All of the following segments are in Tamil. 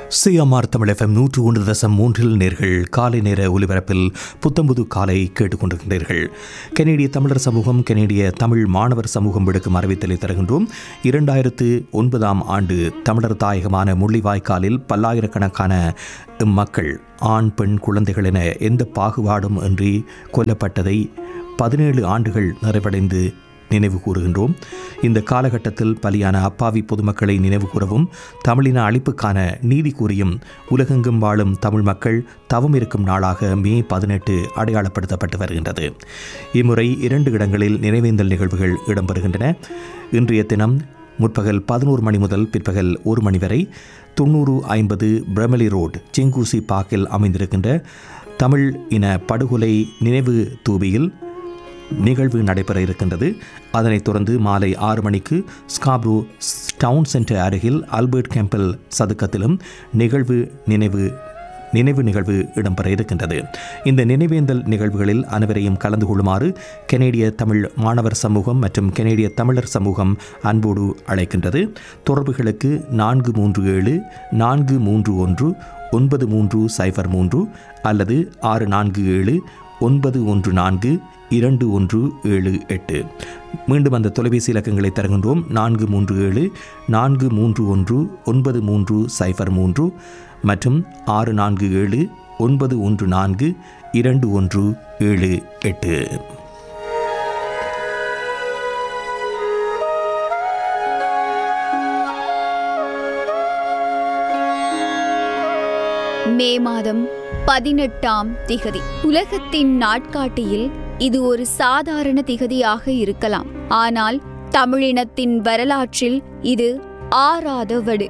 சிஎம்ஆர் தமிழ் எஃப்எம் நூற்று ஒன்று தசம் மூன்றில் நேர்கள் காலை நேர ஒலிபரப்பில் புத்தம்புது காலை கேட்டுக்கொண்டிருக்கின்றீர்கள் கெனடிய தமிழர் சமூகம் கெனடிய தமிழ் மாணவர் சமூகம் விடுக்கும் அறிவித்தலை தருகின்றோம் இரண்டாயிரத்து ஒன்பதாம் ஆண்டு தமிழர் தாயகமான முள்ளிவாய்க்காலில் பல்லாயிரக்கணக்கான மக்கள் ஆண் பெண் குழந்தைகள் என எந்த பாகுபாடும் இன்றி கொல்லப்பட்டதை பதினேழு ஆண்டுகள் நிறைவடைந்து நினைவு கூறுகின்றோம் இந்த காலகட்டத்தில் பலியான அப்பாவி பொதுமக்களை நினைவு கூறவும் தமிழின அழிப்புக்கான நீதி கூறியும் உலகெங்கும் வாழும் தமிழ் மக்கள் தவம் இருக்கும் நாளாக மே பதினெட்டு அடையாளப்படுத்தப்பட்டு வருகின்றது இம்முறை இரண்டு இடங்களில் நினைவேந்தல் நிகழ்வுகள் இடம்பெறுகின்றன இன்றைய தினம் முற்பகல் பதினோரு மணி முதல் பிற்பகல் ஒரு மணி வரை தொண்ணூறு ஐம்பது பிரமலி ரோட் செங்கூசி பார்க்கில் அமைந்திருக்கின்ற தமிழ் இன படுகொலை நினைவு தூபியில் நிகழ்வு நடைபெற இருக்கின்றது அதனைத் தொடர்ந்து மாலை ஆறு மணிக்கு ஸ்காப்ரோ டவுன் சென்டர் அருகில் ஆல்பர்ட் கேம்பல் சதுக்கத்திலும் நிகழ்வு நினைவு நினைவு நிகழ்வு இடம்பெற இருக்கின்றது இந்த நினைவேந்தல் நிகழ்வுகளில் அனைவரையும் கலந்து கொள்ளுமாறு கெனேடிய தமிழ் மாணவர் சமூகம் மற்றும் கெனேடிய தமிழர் சமூகம் அன்போடு அழைக்கின்றது தொடர்புகளுக்கு நான்கு மூன்று ஏழு நான்கு மூன்று ஒன்று ஒன்பது மூன்று சைஃபர் மூன்று அல்லது ஆறு நான்கு ஏழு ஒன்பது ஒன்று நான்கு இரண்டு ஒன்று ஏழு எட்டு மீண்டும் அந்த தொலைபேசி இலக்கங்களை தருகின்றோம் நான்கு மூன்று ஏழு நான்கு மூன்று ஒன்று ஒன்பது மூன்று சைஃபர் மூன்று மற்றும் ஆறு நான்கு ஏழு ஒன்பது ஒன்று நான்கு இரண்டு ஒன்று ஏழு எட்டு மே மாதம் பதினெட்டாம் திகதி உலகத்தின் நாட்காட்டியில் இது ஒரு சாதாரண திகதியாக இருக்கலாம் ஆனால் தமிழினத்தின் வரலாற்றில் இது ஆறாத வடு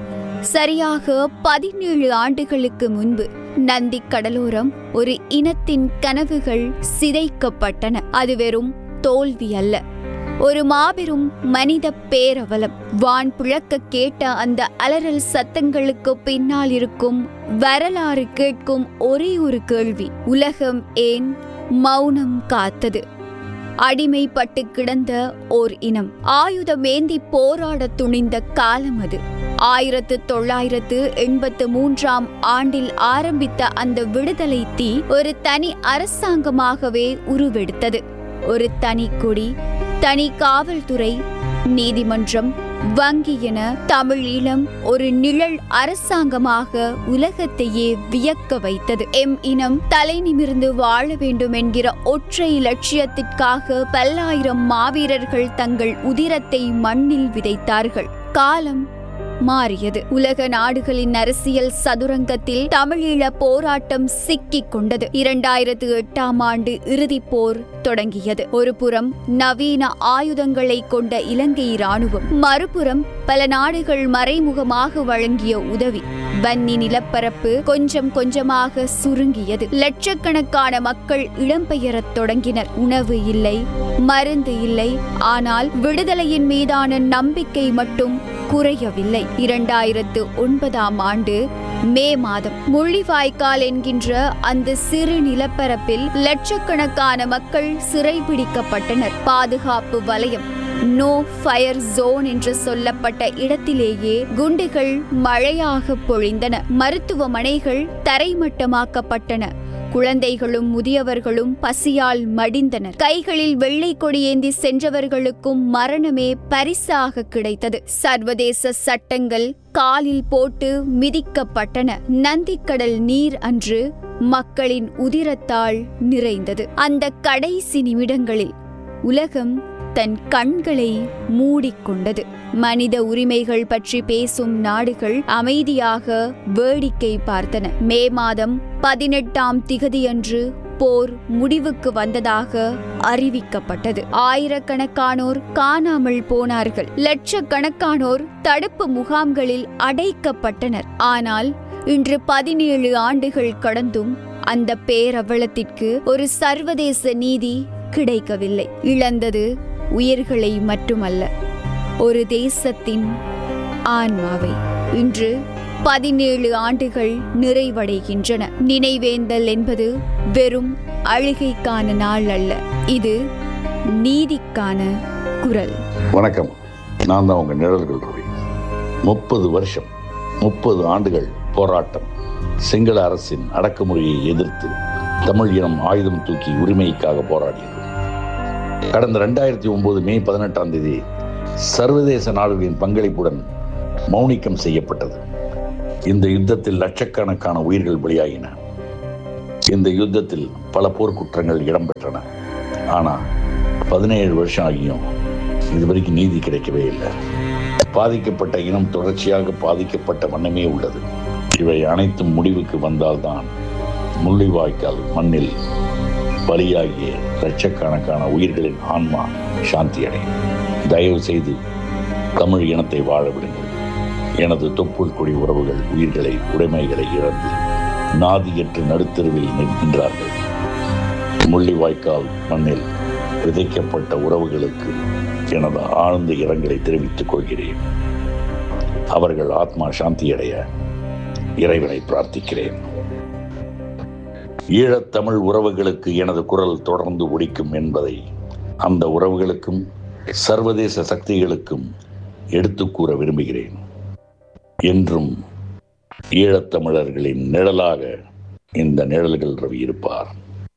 சரியாக பதினேழு ஆண்டுகளுக்கு முன்பு நந்தி கடலோரம் ஒரு இனத்தின் கனவுகள் சிதைக்கப்பட்டன அது வெறும் தோல்வி அல்ல ஒரு மாபெரும் மனித பேரவலம் வான் பிழக்க கேட்ட அந்த அலறல் சத்தங்களுக்கு பின்னால் இருக்கும் வரலாறு கேட்கும் ஒரே ஒரு கேள்வி உலகம் ஏன் மௌனம் காத்தது அடிமைப்பட்டு கிடந்த ஓர் இனம் ஆயுதமேந்தி போராட துணிந்த காலம் அது ஆயிரத்து தொள்ளாயிரத்து எண்பத்து மூன்றாம் ஆண்டில் ஆரம்பித்த அந்த விடுதலை தீ ஒரு தனி அரசாங்கமாகவே உருவெடுத்தது ஒரு தனி கொடி தனி காவல்துறை நீதிமன்றம் வங்கி என தமிழ் ஈழம் ஒரு நிழல் அரசாங்கமாக உலகத்தையே வியக்க வைத்தது எம் இனம் தலை நிமிர்ந்து வாழ வேண்டும் என்கிற ஒற்றை லட்சியத்திற்காக பல்லாயிரம் மாவீரர்கள் தங்கள் உதிரத்தை மண்ணில் விதைத்தார்கள் காலம் மாறியது உலக நாடுகளின் அரசியல் சதுரங்கத்தில் தமிழீழ போராட்டம் சிக்கிக் கொண்டது இரண்டாயிரத்து எட்டாம் ஆண்டு இறுதிப் போர் தொடங்கியது ஒரு புறம் நவீன ஆயுதங்களை கொண்ட இலங்கை இராணுவம் மறுபுறம் பல நாடுகள் மறைமுகமாக வழங்கிய உதவி வன்னி நிலப்பரப்பு கொஞ்சம் கொஞ்சமாக சுருங்கியது லட்சக்கணக்கான மக்கள் இடம்பெயரத் தொடங்கினர் உணவு இல்லை மருந்து இல்லை ஆனால் விடுதலையின் மீதான நம்பிக்கை மட்டும் குறையவில்லை இரண்டாயிரத்து ஒன்பதாம் ஆண்டு மே மாதம் முள்ளிவாய்க்கால் என்கின்ற அந்த சிறு நிலப்பரப்பில் லட்சக்கணக்கான மக்கள் சிறைபிடிக்கப்பட்டனர் பாதுகாப்பு வலயம் நோ ஃபயர் ஜோன் என்று சொல்லப்பட்ட இடத்திலேயே குண்டுகள் மழையாக பொழிந்தன மருத்துவமனைகள் தரைமட்டமாக்கப்பட்டன குழந்தைகளும் முதியவர்களும் பசியால் மடிந்தனர் கைகளில் வெள்ளை கொடியேந்தி சென்றவர்களுக்கும் மரணமே பரிசாக கிடைத்தது சர்வதேச சட்டங்கள் காலில் போட்டு மிதிக்கப்பட்டன நந்திக்கடல் நீர் அன்று மக்களின் உதிரத்தால் நிறைந்தது அந்த கடைசி நிமிடங்களில் உலகம் தன் கண்களை மூடிக்கொண்டது மனித உரிமைகள் பற்றி பேசும் நாடுகள் அமைதியாக வேடிக்கை பார்த்தன மே மாதம் பதினெட்டாம் திகதியன்று போர் முடிவுக்கு வந்ததாக அறிவிக்கப்பட்டது ஆயிரக்கணக்கானோர் காணாமல் போனார்கள் லட்சக்கணக்கானோர் தடுப்பு முகாம்களில் அடைக்கப்பட்டனர் ஆனால் இன்று பதினேழு ஆண்டுகள் கடந்தும் அந்த பேரவலத்திற்கு ஒரு சர்வதேச நீதி கிடைக்கவில்லை இழந்தது உயிர்களை மட்டுமல்ல ஒரு தேசத்தின் ஆன்மாவை இன்று பதினேழு ஆண்டுகள் நிறைவடைகின்றன நினைவேந்தல் என்பது வெறும் அழுகைக்கான நாள் அல்ல இது நீதிக்கான குரல் வணக்கம் நான் தான் உங்கள் நிழல்கள் ரவி முப்பது வருஷம் முப்பது ஆண்டுகள் போராட்டம் சிங்கள அரசின் அடக்குமுறையை எதிர்த்து தமிழ் இனம் ஆயுதம் தூக்கி உரிமைக்காக போராடியது கடந்த ரெண்டாயிரத்தி ஒன்பது மே பதினெட்டாம் தேதி சர்வதேச நாடுகளின் பங்களிப்புடன் மௌனிக்கம் செய்யப்பட்டது இந்த யுத்தத்தில் லட்சக்கணக்கான உயிர்கள் பலியாகின இந்த யுத்தத்தில் பல போர்க்குற்றங்கள் இடம்பெற்றன ஆனா பதினேழு வருஷம் ஆகியும் இதுவரைக்கும் நீதி கிடைக்கவே இல்லை பாதிக்கப்பட்ட இனம் தொடர்ச்சியாக பாதிக்கப்பட்ட வண்ணமே உள்ளது இவை அனைத்தும் முடிவுக்கு வந்தால்தான் முள்ளிவாய்க்கால் மண்ணில் பலியாகிய லட்சக்கணக்கான உயிர்களின் ஆன்மா சாந்தி அடையும் தயவு செய்து தமிழ் இனத்தை வாழ விடுங்கள் எனது தொப்புள் கொடி உறவுகள் உயிர்களை உடைமைகளை இழந்து நாதியற்று நடுத்தருவில் நிற்கின்றார்கள் முள்ளிவாய்க்கால் மண்ணில் விதைக்கப்பட்ட உறவுகளுக்கு எனது ஆழ்ந்த இரங்கலை தெரிவித்துக் கொள்கிறேன் அவர்கள் ஆத்மா சாந்தியடைய இறைவனை பிரார்த்திக்கிறேன் ஈழத்தமிழ் உறவுகளுக்கு எனது குரல் தொடர்ந்து ஒலிக்கும் என்பதை அந்த உறவுகளுக்கும் சர்வதேச சக்திகளுக்கும் எடுத்துக் கூற விரும்புகிறேன் என்றும் ஈழத்தமிழர்களின் நிழலாக இந்த நிழல்கள் ரவி இருப்பார்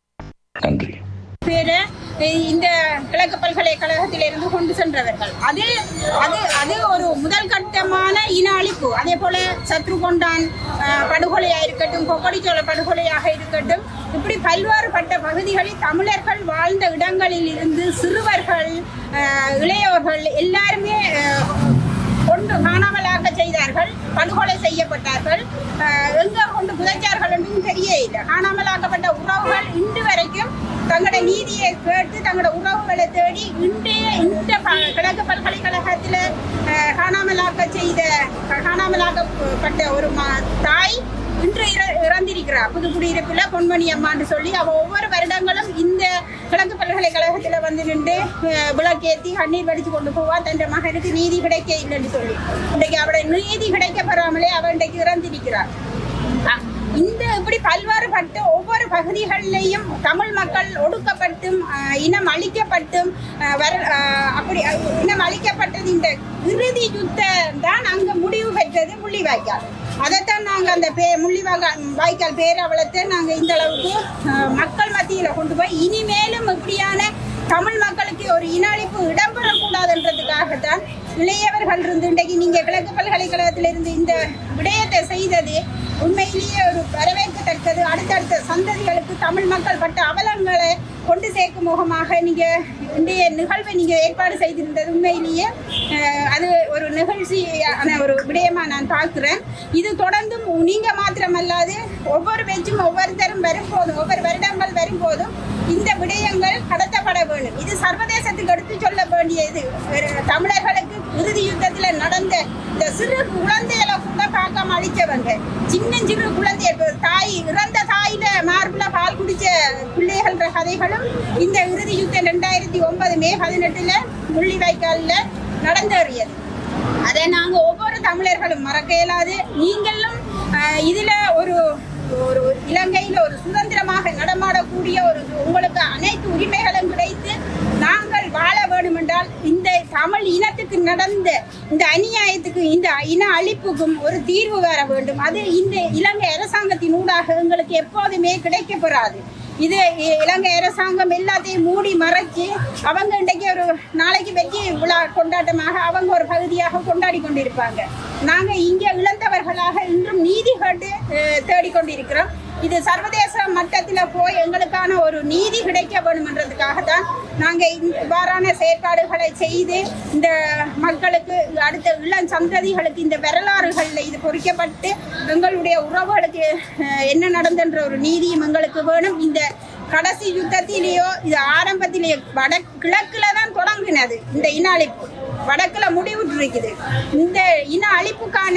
நன்றி பேரு இந்த கிழக்கு பல்கலைக்கழகத்தில் இருந்து கொண்டு சென்றவர்கள் அது அது அது ஒரு முதல் கட்டமான இன அழிப்பு அதே போல சத்ருகொண்டான் அஹ், படுகொலையாக இருக்கட்டும் கொக்கடிச்சோள படுகொலையாக இருக்கட்டும் இப்படி பல்வேறுபட்ட பகுதிகளில் தமிழர்கள் வாழ்ந்த இடங்களில் இருந்து சிறுவர்கள் அஹ், இளையவர்கள் எல்லாருமே அஹ், கொண்டு காணாமலாக செய்தார்கள் படுகொலை செய்யப்பட்டார்கள் அஹ், எங்க கொண்டு புதைச்சார்கள் என்றும் தெரிய இல்லை காணாமலாக்கப்பட்ட உறவுகள் இன்று வரைக்கும் தங்களோட நீதியை கேட்டு தங்களோட உறவுகளை தேடி இன்றைய இந்த ப- கிழக்கு பல்கலைக்கழகத்தில் அஹ், காணாமலாக்க செய்த காணாமலாக்கப்பட்ட ஒரு ம- தாய் இன்று இற- இறந்திருக்கிறார் புதுக்குடியிருப்புல பொன்மணி அம்மான்னு சொல்லி அவ ஒவ்வொரு வருடங்களும் இந்த கிழக்கு பல்கலைக்கழகத்துல வந்து நின்று அஹ், விளக்கேத்தி கண்ணீர் வடிச்சு கொண்டு போவா தன் மகனுக்கு நீதி கிடைக்க இல்லைன்னு சொல்லி இன்றைக்கு அவட நீதி கிடைக்க பெறாமலே அவ இன்றைக்கு இறந்திருக்கிறார் அஹ், இந்த இப்படி பல்வேறுபட்ட ஒவ்வொரு பகுதிகளிலேயும் தமிழ் மக்கள் ஒடுக்கப்பட்டும் அஹ், இனம் அழிக்கப்பட்டும் அஹ், வர அஹ், அப்படி அஹ், இனம் அழிக்கப்பட்டது இந்த இறுதி யுத்தம் தான் அங்க முடிவு பெற்றது முள்ளிவாய்க்கால் அதைத்தான் நாங்கள் அந்த பே முள்ளிவாய்க்கா வாய்க்கால் பேரவலத்தை நாங்கள் இந்த அளவுக்கு அஹ், மக்கள் மத்தியில் கொண்டு போய் இனிமேலும் இப்படியான தமிழ் மக்களுக்கு ஒரு இன அழிப்பு இடம்பெறக்கூடாதுன்றதுக்காகத்தான் இளையவர்கள் இருந்து இன்றைக்கு நீங்கள் கிழக்கு பல்கலைக்கழகத்தில் இருந்து இந்த விடயத்தை செய்தது உண்மையிலேயே ஒரு வரவேற்கத்தக்கது அடுத்தடுத்த சந்ததிகளுக்கு தமிழ் மக்கள் பட்ட அவலங்களை கொண்டு சேர்க்கும் முகமாக நீங்கள் இன்றைய நிகழ்வை நீங்கள் ஏற்பாடு செய்திருந்தது உண்மையிலேயே அஹ், அது ஒரு நிகழ்ச்சியான ஒரு விடயமா நான் பார்க்கிறேன் இது தொடர்ந்தும் நீங்க மாத்திரமல்லாது ஒவ்வொரு பேச்சும் ஒவ்வொருத்தரும் வரும்போதும் ஒவ்வொரு வருடங்கள் வரும்போதும் இந்த விடயங்கள் கடத்தப்பட வேண்டும் இது சர்வதேசத்துக்கு எடுத்து சொல்ல வேண்டியது ஒரு தமிழர்களுக்கு இறுதி யுத்தத்தில் நடந்த இந்த சிறு குழந்தைகளை கூட பார்க்காம அழிச்சவங்க சின்ன சிறு குழந்தை இப்ப தாய் இறந்த தாயில மார்புல பால் குடிச்ச பிள்ளைகள்ன்ற கதைகளும் இந்த இறுதி யுத்தம் ரெண்டாயிரத்தி ஒன்பது மே பதினெட்டுல முள்ளிவாய்க்கால்ல நடந்தேறியது அதை நாங்க ஒவ்வொரு தமிழர்களும் மறக்க இயலாது நீங்களும் ஆஹ், இதுல ஒரு ஒரு இலங்கையில ஒரு சுதந்திரமாக நடமாடக்கூடிய ஒரு உங்களுக்கு அனைத்து உரிமைகளும் கிடைத்து நாங்கள் வாழ வேண்டும் என்றால் இந்த தமிழ் இனத்துக்கு நடந்த இந்த அநியாயத்துக்கு இந்த இன அழிப்புக்கும் ஒரு தீர்வு வர வேண்டும் அது இந்த இலங்கை அரசாங்கத்தின் ஊடாக எங்களுக்கு எப்போதுமே கிடைக்கப்பெறாது இது இ- இலங்கை அரசாங்கம் எல்லாத்தையும் மூடி மறைச்சு அவங்க இன்றைக்கு ஒரு நாளைக்கு வெற்றி விழா கொண்டாட்டமாக அவங்க ஒரு பகுதியாக கொண்டாடி கொண்டிருப்பாங்க நாங்க இங்க இழந்தவர்களாக இன்றும் நீதி கேட்டு அஹ், தேடிக்கொண்டிருக்கிறோம் இது சர்வதேச மட்டத்தில் போய் எங்களுக்கான ஒரு நீதி கிடைக்க வேணுமென்றதுக்காக தான் நாங்கள் இவ்வாறான செயற்பாடுகளை செய்து இந்த மக்களுக்கு அடுத்த இளம் சந்ததிகளுக்கு இந்த வரலாறுகளில் இது பொறிக்கப்பட்டு எங்களுடைய உறவுகளுக்கு அஹ், என்ன நடந்தன்ற ஒரு நீதியும் எங்களுக்கு வேணும் இந்த கடைசி யுத்தத்திலேயோ இது ஆரம்பத்திலேயோ வட கிழக்குல தான் தொடங்கினது இந்த இன அழிப்பு வடக்குல முடிவுற்று இருக்குது இந்த இன அழிப்புக்கான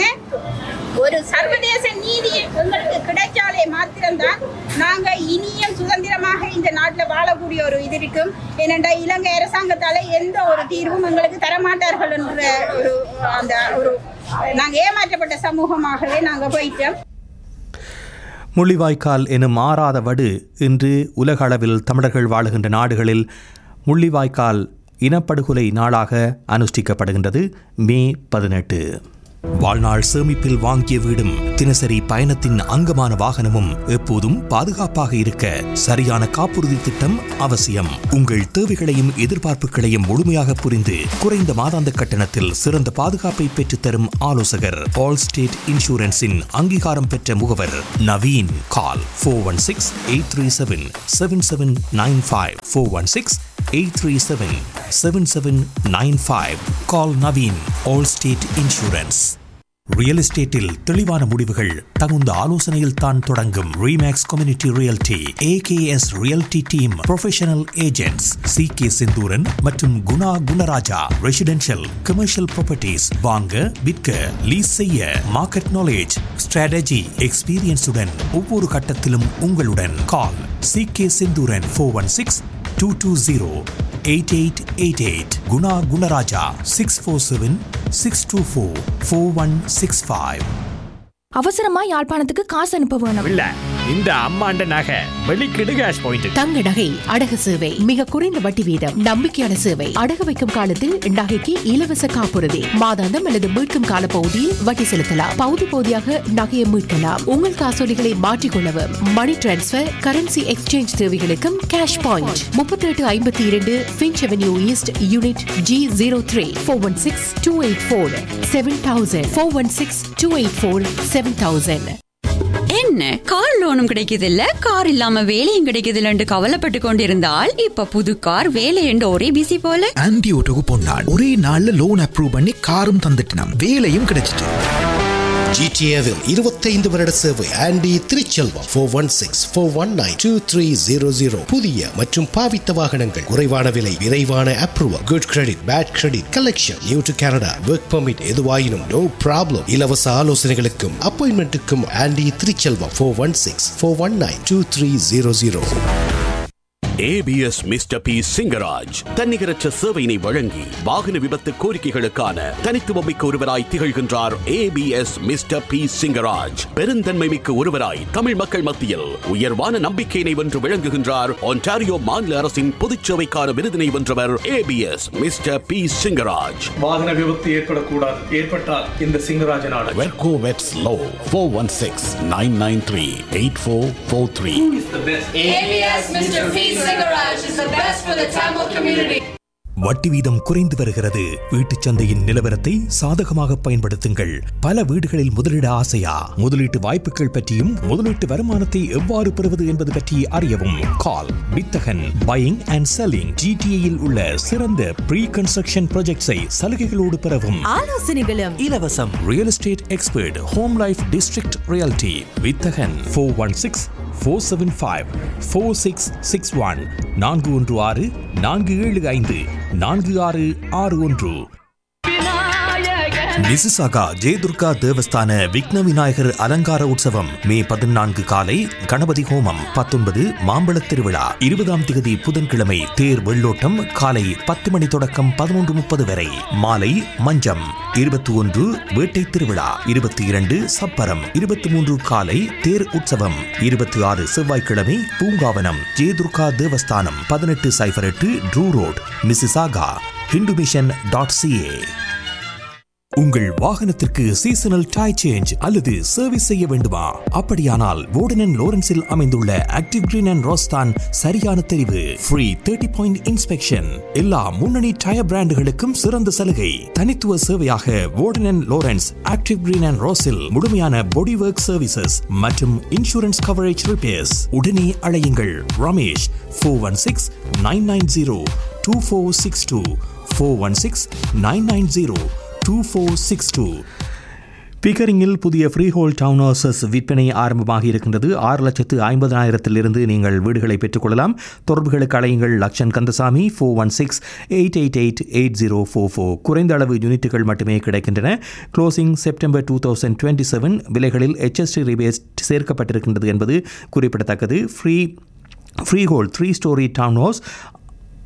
ஒரு சர்வதேச நீதி எங்களுக்கு கிடைச்சாலே மாத்திரம்தான் நாங்க இனியும் சுதந்திரமாக இந்த நாட்டுல வாழக்கூடிய ஒரு இது இருக்கும் ஏனென்றா இலங்கை அரசாங்கத்தால எந்த ஒரு தீர்வும் எங்களுக்கு தரமாட்டார்கள் என்ற ஒரு அந்த ஒரு நாங்க ஏமாற்றப்பட்ட சமூகமாகவே நாங்க போயிட்டோம் முள்ளிவாய்க்கால் எனும் மாறாத வடு இன்று உலக அளவில் தமிழர்கள் வாழுகின்ற நாடுகளில் முள்ளிவாய்க்கால் இனப்படுகொலை நாளாக அனுஷ்டிக்கப்படுகின்றது மே பதினெட்டு வாழ்நாள் சேமிப்பில் வாங்கிய வீடும் தினசரி பயணத்தின் அங்கமான வாகனமும் எப்போதும் பாதுகாப்பாக இருக்க சரியான காப்புறுதி திட்டம் அவசியம் உங்கள் தேவைகளையும் எதிர்பார்ப்புகளையும் முழுமையாக புரிந்து குறைந்த மாதாந்த கட்டணத்தில் சிறந்த பாதுகாப்பை பெற்றுத்தரும் ஆலோசகர் ஆல் ஸ்டேட் இன்சூரன்ஸின் அங்கீகாரம் பெற்ற முகவர் Naveen call four one six eight three seven seven seven nine five four one six 837-7795. Call Naveen, Allstate Insurance. Real எஸ்டேட்டில் தெளிவான முடிவுகள் தகுந்த ஆலோசனையில் தான் தொடங்கும் Remax community realty AKS realty team professional agents C K Senthooran மற்றும் Guna Gunaraja residential commercial properties வாங்க விற்க லீஸ் செய்ய மார்க்கெட் நாலேஜ் ஸ்ட்ராட்டஜி எக்ஸ்பீரியன்ஸுடன் ஒவ்வொரு கட்டத்திலும் உங்களுடன் call C K Senthooran four one six two two zero eight eight eight eight Guna Gunaraja six four seven six two four four one six five அவசரமா யாழ்ப்பாணத்துக்கு காசு அனுப்ப வேணும் இல்ல இந்த அம்மாண்ட நகை வெளிக்கிடு கேஷ் பாயிண்ட் தங்க நகை அடகு சேவை மிக குறைந்த வட்டி வீதம் நம்பிக்கையான சேவை அடகு வைக்கும் காலத்தில் நகைக்கு இலவச காப்புறுதி மாதாந்தம் அல்லது மீட்கும் கால பகுதியில் வட்டி செலுத்தலாம் பகுதி பகுதியாக நகையை மீட்கலாம் உங்கள் காசோலிகளை மாற்றிக்கொள்ளவும் மணி டிரான்ஸ்பர் கரன்சி எக்ஸ்சேஞ்ச் தேவைகளுக்கும் கேஷ் பாயிண்ட் முப்பத்தி எட்டு ஐம்பத்தி இரண்டு Finch avenue east unit G zero three four one six two eight four seven thousand four one six two eight four seven thousand என்ன கார் லோனும் கிடைக்குது இல்ல கார் இல்லாம வேலையும் கிடைக்குது இல்லன்னு கவலைப்பட்டு கொண்டிருந்தால் இப்ப புது கார் வேலை என்று ஒரே பிசி போல ஆன்டி ஓட்டோக்கு பொன்னாள் ஒரே நாள்ல லோன் அப்ரூவ் பண்ணி காரும் தந்துட்டினாம் வேலையும் கிடைச்சிட்டு ஜிடிஏவில் இருபத்தைந்து வருட சேவை Andy Thiruchelvam four one six four one nine two three zero zero புதிய மற்றும் பாவித்த வாகனங்கள் குறைவான விலை விரைவான approval good credit bad credit collection new to Canada work permit எதுவாயினும் நோ ப்ராப்ளம் இலவச ஆலோசனைகளுக்கும் அப்பாயின்மெண்ட்டுக்கும் Andy Thiruchelvam four one six four one nine two three zero zero ABS mister P Singaraj தன்னிகரற்ற சேவையினை வழங்கி வாகன விபத்து கோரிக்கைகளுக்கான தனித்துவமிக்க ஒருவராய் திகழ்கின்றார் ஏபிஎஸ் மிஸ்டர் பி சிங்கராஜ் பெருந்தன்மை மிக்க ஒருவராய் தமிழ் மக்கள் மத்தியில் உயர்வான நம்பிக்கையினை வென்று விளங்குகின்றார் ஒன்டாரியோ மாநில அரசின் பொதுச்சேவைக்கான விருதினை வென்றவர் ஏபிஎஸ் மிஸ்டர் பி சிங்கராஜ் வாகன விபத்து ஏற்படக்கூடாது ஏற்பட்டால் இந்த சிங்கராஜன் ஆடு வெர்கோ வெட்ஸ் லோ four one six nine nine three eight four four three ABS Mr. P. Singaraj is the best for the Tamil community. வட்டி வீதம் குறைந்து வருகிறது வீட்டுச் சந்தையின் நிலவரத்தை சாதகமாக பயன்படுத்துங்கள் பல வீடுகளில் முதலீட ஆசையா முதலீட்டு வாய்ப்புகள் பற்றியும் முதலீட்டு வருமானத்தை எவ்வாறு பெறுவது என்பது பற்றி அறியவும் கால் வித்தகன் பையிங் அண்ட் செல்லிங் ஜிடிஏயில் உள்ள சிறந்த ப்ரீ கன்ஸ்ட்ரக்ஷன் ப்ராஜெக்ட்ஸை சலுகைகளோடு பெறவும் ஆலோசனைகளும் இலவசம் real estate expert home life district reality Vithagan four one six four seven five four six six one நான்கு ஒன்று ஆறு நான்கு ஏழு ஐந்து நான்கு ஆறு ஆறு ஒன்று மிசிசாகா ஜெயதுர்கா தேவஸ்தான விக்ன விநாயகர் அலங்கார உற்சவம் மே பதினான்கு காலை கணபதி ஹோமம் பத்தொன்பது மாம்பழத் திருவிழா இருபதாம் திகதி புதன்கிழமை தேர் வெள்ளோட்டம் காலை பத்து மணி தொடக்கம் பதினொன்று முப்பது வரை மாலை மஞ்சம் இருபத்தி ஒன்று வேட்டை திருவிழா இருபத்தி இரண்டு சப்பரம் இருபத்தி மூன்று காலை தேர் உற்சவம் இருபத்தி ஆறு செவ்வாய்க்கிழமை பூங்காவனம் ஜெயதுர்கா தேவஸ்தானம் பதினெட்டு சைபர் எட்டு Drew road Mississauga Hindu mission dot CA உங்கள் வாகனத்திற்கு சீசனல் டை சேஞ்ச் அல்லது சர்வீஸ் செய்ய வேண்டுமா அப்படியானால் வோர்டன் லோரன்ஸில் அமைந்துள்ள ஆக்டிவ் கிரீன் அண்ட் ரோஸ்தான் சரியான தெரிவு ஃப்ரீ தேர்ட்டி பாயிண்ட் இன்ஸ்பெக்ஷன் எல்லா முன்னணி டயர் பிராண்டுகளுக்கும் சிறந்த சலுகை தனித்துவ சேவையாக Warden Lawrence active green and ரோஸில் முழுமையான பாடி ஒர்க் சர்வீசஸ் மற்றும் இன்சூரன்ஸ் கவரேஜ் ரிப்பேர்ஸ் உடனே அழையுங்கள் Ramesh four one six nine nine zero two four six two four one six nine nine zero two four six two பிகரிங்கில் புதிய ஃப்ரீ ஹோல் டவுன் ஹவுசஸ் விற்பனை ஆரம்பமாக இருக்கின்றது ஆறு லட்சத்து ஐம்பதாயிரத்திலிருந்து நீங்கள் வீடுகளை பெற்றுக்கொள்ளலாம் தொடர்புகளுக்கு அழையுங்கள் Lakshan Kandasamy four one six eight eight eight eight zero four four குறைந்த அளவு யூனிட்டுகள் மட்டுமே கிடைக்கின்றன closing September two thousand twenty seven விலைகளில் ஹெச்எஸ்டி ரிபேஸ் சேர்க்கப்பட்டிருக்கின்றது என்பது குறிப்பிடத்தக்கது free freehold three storey townhouse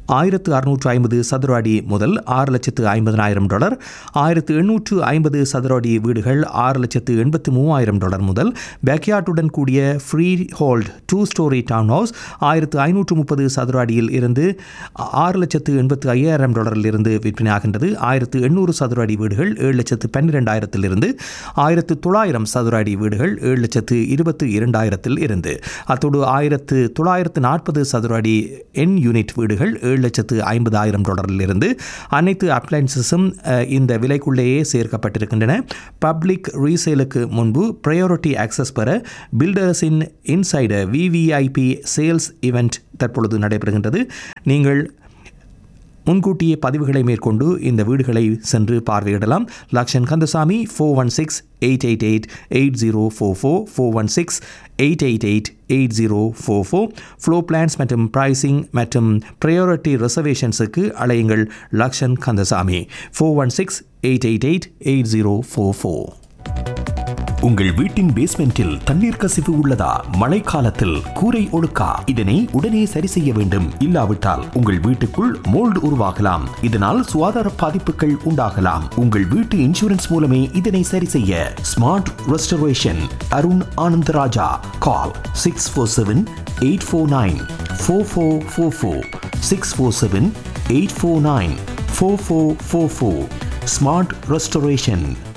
ஆயிரத்து அறுநூற்று ஐம்பது சதுர அடி முதல் ஆறு லட்சத்து ஐம்பதனாயிரம் டாலர் ஆயிரத்து எண்ணூற்று ஐம்பது சதுர அடி வீடுகள் ஆறு லட்சத்து எண்பத்து மூவாயிரம் டாலர் முதல் பேக்யார்டுடன் கூடிய freehold two storey townhouse ஆயிரத்து ஐநூற்று முப்பது சதுர அடியில் இருந்து ஆறு லட்சத்து எண்பத்து ஐயாயிரம் டாலரில் இருந்து விற்பனையாகின்றது ஆயிரத்து எண்ணூறு சதுர அடி வீடுகள் ஏழு லட்சத்து பன்னிரெண்டாயிரத்திலிருந்து ஆயிரத்து தொள்ளாயிரம் சதுர அடி வீடுகள் ஏழு லட்சத்து இருபத்து இரண்டாயிரத்தில் இருந்து அத்தோடு ஆயிரத்து தொள்ளாயிரத்து நாற்பது சதுர அடி என் யூனிட் வீடுகள் ஏழு லட்சத்து ஐம்பதாயிரம் டாலரில் இருந்து அனைத்து அப்ளைன்சஸும் இந்த விலைக்குள்ளேயே சேர்க்கப்பட்டிருக்கின்றன பப்ளிக் ரீசேலுக்கு முன்பு ப்ரையாரிட்டி ஆக்சஸ் பெற பில்டர்ஸின் இன்சைடர் விவிஐபி சேல்ஸ் இவெண்ட் தற்பொழுது நடைபெறுகின்றது நீங்கள் முன்கூட்டியே பதிவுகளை மேற்கொண்டு இந்த வீடுகளை சென்று பார்வையிடலாம் Lakshan Kandasamy four one six eight eight eight eight zero four four four one six eight eight eight eight zero four four floor plans மற்றும் ப்ரைசிங் மற்றும் ப்ரையாரிட்டி ரிசர்வேஷன்ஸுக்கு அழையுங்கள் Lakshan Kandasamy four one six eight eight eight eight zero four four உங்கள் வீட்டின் பேஸ்மெண்டில் தண்ணீர் கசிவு உள்ளதா மழைக்காலத்தில் கூரை ஒழுக்கா இதனை உடனே சரி செய்ய வேண்டும் இல்லாவிட்டால் உங்கள் வீட்டுக்குள் மோல்டு உருவாகலாம் இதனால் சுகாதார பாதிப்புகள் உண்டாகலாம் உங்கள் வீட்டு இன்சூரன்ஸ் மூலமே இதனை சரி செய்ய smart restoration Arun Anandarajah call six four seven eight four nine four four four four six four seven eight four nine four four four four smart restoration